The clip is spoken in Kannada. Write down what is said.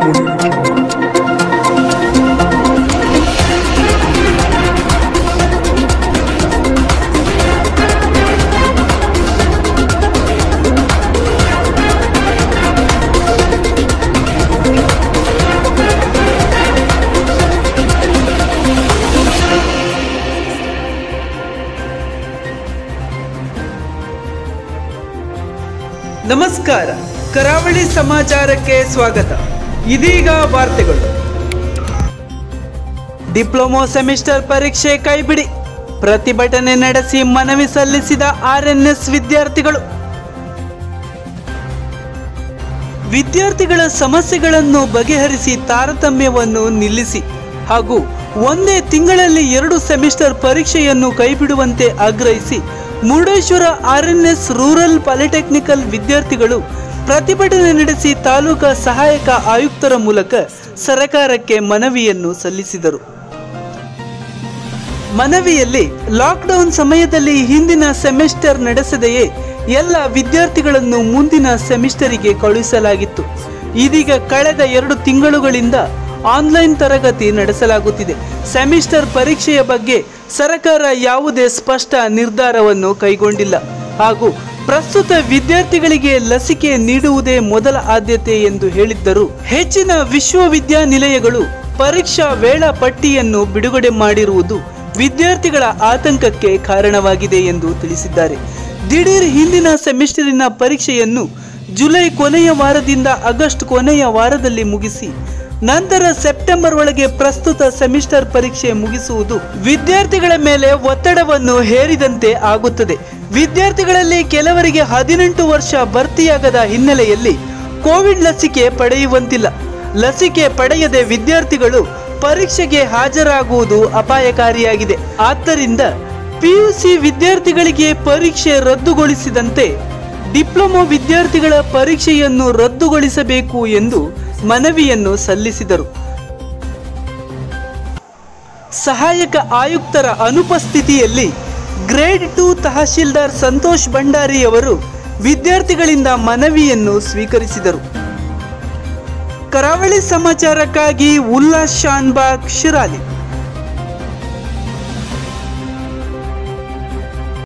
ನಮಸ್ಕಾರ ಕರಾವಳಿ ಸಮಾಚಾರಕ್ಕೆ ಸ್ವಾಗತ ಇದೀಗ ವಾರ್ತೆಗಳು ಡಿಪ್ಲೊಮೊ ಸೆಮಿಸ್ಟರ್ ಪರೀಕ್ಷೆ ಕೈಬಿಡಿ ಪ್ರತಿಭಟನೆ ನಡೆಸಿ ಮನವಿ ಸಲ್ಲಿಸಿದ ಆರ್ಎನ್ಎಸ್ ವಿದ್ಯಾರ್ಥಿಗಳು ವಿದ್ಯಾರ್ಥಿಗಳ ಸಮಸ್ಯೆಗಳನ್ನು ಬಗೆಹರಿಸಿ ತಾರತಮ್ಯವನ್ನು ನಿಲ್ಲಿಸಿ ಹಾಗೂ ಒಂದೇ ತಿಂಗಳಲ್ಲಿ ಎರಡು ಸೆಮಿಸ್ಟರ್ ಪರೀಕ್ಷೆಯನ್ನು ಕೈಬಿಡುವಂತೆ ಆಗ್ರಹಿಸಿ ಮುರುಡೇಶ್ವರ ಆರ್ಎನ್ಎಸ್ ರೂರಲ್ ಪಾಲಿಟೆಕ್ನಿಕಲ್ ವಿದ್ಯಾರ್ಥಿಗಳು ಪ್ರತಿಭಟನೆ ನಡೆಸಿ ತಾಲೂಕಾ ಸಹಾಯಕ ಆಯುಕ್ತರ ಮೂಲಕ ಸರಕಾರಕ್ಕೆ ಮನವಿಯನ್ನು ಸಲ್ಲಿಸಿದರು ಮನವಿಯಲ್ಲಿ ಲಾಕ್ಡೌನ್ ಸಮಯದಲ್ಲಿ ಹಿಂದಿನ ಸೆಮಿಸ್ಟರ್ ನಡೆಸದೆಯೇ ಎಲ್ಲ ವಿದ್ಯಾರ್ಥಿಗಳನ್ನು ಮುಂದಿನ ಸೆಮಿಸ್ಟರಿಗೆ ಕಳುಹಿಸಲಾಗಿತ್ತು ಇದೀಗ ಕಳೆದ ಎರಡು ತಿಂಗಳುಗಳಿಂದ ಆನ್ಲೈನ್ ತರಗತಿ ನಡೆಸಲಾಗುತ್ತಿದೆ ಸೆಮಿಸ್ಟರ್ ಪರೀಕ್ಷೆಯ ಬಗ್ಗೆ ಸರ್ಕಾರ ಯಾವುದೇ ಸ್ಪಷ್ಟ ನಿರ್ಧಾರವನ್ನು ಕೈಗೊಂಡಿಲ್ಲ ಹಾಗೂ ಪ್ರಸ್ತುತ ವಿದ್ಯಾರ್ಥಿಗಳಿಗೆ ಲಸಿಕೆ ನೀಡುವುದೇ ಮೊದಲ ಆದ್ಯತೆ ಎಂದು ಹೇಳಿದ್ದರು ಹೆಚ್ಚಿನ ವಿಶ್ವವಿದ್ಯಾನಿಲಯಗಳು ಪರೀಕ್ಷಾ ವೇಳಾಪಟ್ಟಿಯನ್ನು ಬಿಡುಗಡೆ ಮಾಡಿರುವುದು ವಿದ್ಯಾರ್ಥಿಗಳ ಆತಂಕಕ್ಕೆ ಕಾರಣವಾಗಿದೆ ಎಂದು ತಿಳಿಸಿದ್ದಾರೆ ದಿಢೀರ್ ಹಿಂದಿನ ಸೆಮಿಸ್ಟರಿನ ಪರೀಕ್ಷೆಯನ್ನು ಜುಲೈ ಕೊನೆಯ ವಾರದಿಂದ ಆಗಸ್ಟ್ ಕೊನೆಯ ವಾರದಲ್ಲಿ ಮುಗಿಸಿ ನಂತರ ಸೆಪ್ಟೆಂಬರ್ ಒಳಗೆ ಪ್ರಸ್ತುತ ಸೆಮಿಸ್ಟರ್ ಪರೀಕ್ಷೆ ಮುಗಿಸುವುದು ವಿದ್ಯಾರ್ಥಿಗಳ ಮೇಲೆ ಒತ್ತಡವನ್ನು ಹೇರಿದಂತೆ ಆಗುತ್ತದೆ ವಿದ್ಯಾರ್ಥಿಗಳಲ್ಲಿ ಕೆಲವರಿಗೆ ಹದಿನೆಂಟು ವರ್ಷ ಭರ್ತಿಯಾಗದ ಹಿನ್ನೆಲೆಯಲ್ಲಿ ಕೋವಿಡ್ ಲಸಿಕೆ ಪಡೆಯುವಂತಿಲ್ಲ ಲಸಿಕೆ ಪಡೆಯದೆ ವಿದ್ಯಾರ್ಥಿಗಳು ಪರೀಕ್ಷೆಗೆ ಹಾಜರಾಗುವುದು ಅಪಾಯಕಾರಿಯಾಗಿದೆ ಆದ್ದರಿಂದ ಪಿಯುಸಿ ವಿದ್ಯಾರ್ಥಿಗಳಿಗೆ ಪರೀಕ್ಷೆ ರದ್ದುಗೊಳಿಸಿದಂತೆ ಡಿಪ್ಲೊಮೊ ವಿದ್ಯಾರ್ಥಿಗಳ ಪರೀಕ್ಷೆಯನ್ನು ರದ್ದುಗೊಳಿಸಬೇಕು ಎಂದು ಮನವಿಯನ್ನು ಸಲ್ಲಿಸಿದರು ಸಹಾಯಕ ಆಯುಕ್ತರ ಅನುಪಸ್ಥಿತಿಯಲ್ಲಿ ಗ್ರೇಡ್ ಟು ತಹಶೀಲ್ದಾರ್ ಸಂತೋಷ್ ಭಂಡಾರಿ ಅವರು ವಿದ್ಯಾರ್ಥಿಗಳಿಂದ ಮನವಿಯನ್ನು ಸ್ವೀಕರಿಸಿದರು ಕರಾವಳಿ ಸಮಾಚಾರಕ್ಕಾಗಿ ಉಲ್ಲಾಸ್ ಶಾನ್ಬಾಗ್ ಶಿರಾಲಿ